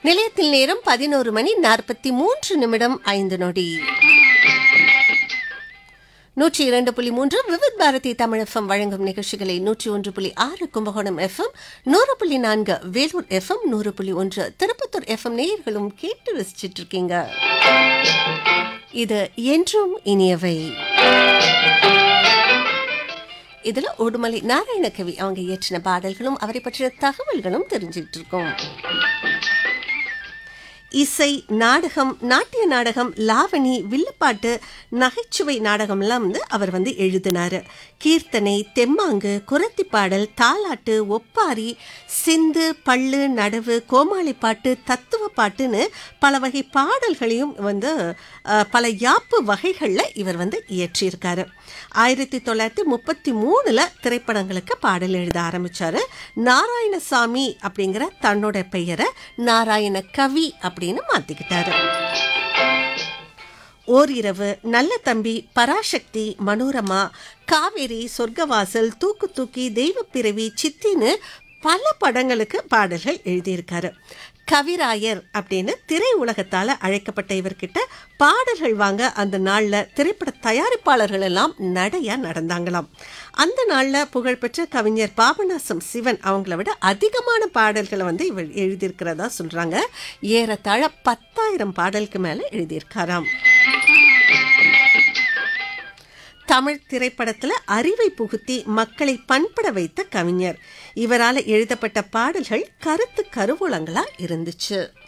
நிலையத்தில் நேரம் பதினோரு மணி நாற்பத்தி மூன்று நிமிடம் ஐந்து நொடி நூற்றி இரண்டு புள்ளி மூன்று விவித் பாரதி தமிழ் எஃப்எம் வழங்கும் நிகழ்ச்சிகளை நூற்றி ஒன்று புள்ளி ஆறு கும்பகோணம் எஃப்எம் நூறு புள்ளி நான்கு வேலூர் எஃப்எம் நூறு புள்ளி ஒன்று திருப்பத்தூர் எஃப்எம் நேயர்களும் கேட்டு ரசிச்சிட்டு இருக்கீங்க இது என்றும் இனியவை இதுல உடுமலை நாராயணகவி அவங்க இயற்றின பாடல்களும் அவரை பற்றிய தகவல்களும் தெரிஞ்சுட்டு இருக்கோம் இசை நாடகம் நாட்டிய நாடகம் லாவணி வில்லுப்பாட்டு நகைச்சுவை நாடகம்லாம் வந்து அவர் வந்து எழுதினாரு கீர்த்தனை தெம்மாங்கு குரத்தி பாடல் தாலாட்டு ஒப்பாரி சிந்து பள்ளு நடவு கோமாளி பாட்டு தத்துவ பாட்டுன்னு பல வகை பாடல்களையும் வந்து அஹ், பல யாப்பு வகைகளில் இவர் வந்து இயற்றியிருக்காரு ஆயிரத்தி தொள்ளாயிரத்தி முப்பத்தி மூணுல திரைப்படங்களுக்கு பாடல் எழுத ஆரம்பிச்சாரு நாராயணசாமி அப்படிங்கிற தன்னோட பெயரை நாராயண கவி அப்படின்னு மாத்திக்கிட்டாரு ஓரிரவு நல்ல தம்பி பராசக்தி மனோரமா காவேரி சொர்க்கவாசல் தூக்கு தூக்கி தெய்வப்பிறவி சித்தின்னு பல படங்களுக்கு பாடல்கள் எழுதியிருக்காரு கவிராயர் அப்படின்னு திரை உலகத்தால அழைக்கப்பட்ட இவர்கிட்ட பாடல்கள் வாங்க அந்த நாள்ல திரைப்பட தயாரிப்பாளர்கள் எல்லாம் நடையா நடந்தாங்களாம் அந்த நாள்ல புகழ்பெற்ற கவிஞர் பாபநாசம் சிவன் அவங்கள விட அதிகமான பாடல்களை வந்து இவர் எழுதியிருக்கிறதா சொல்றாங்க ஏறத்தாழ பத்தாயிரம் பாடலுக்கு மேல எழுதியிருக்காராம் தமிழ் திரைப்படத்துல அறிவை புகுத்தி மக்களை பண்பட வைத்த கவிஞர் இவரால எழுதப்பட்ட பாடல்கள் கருத்து கருவூலங்களா இருந்துச்சு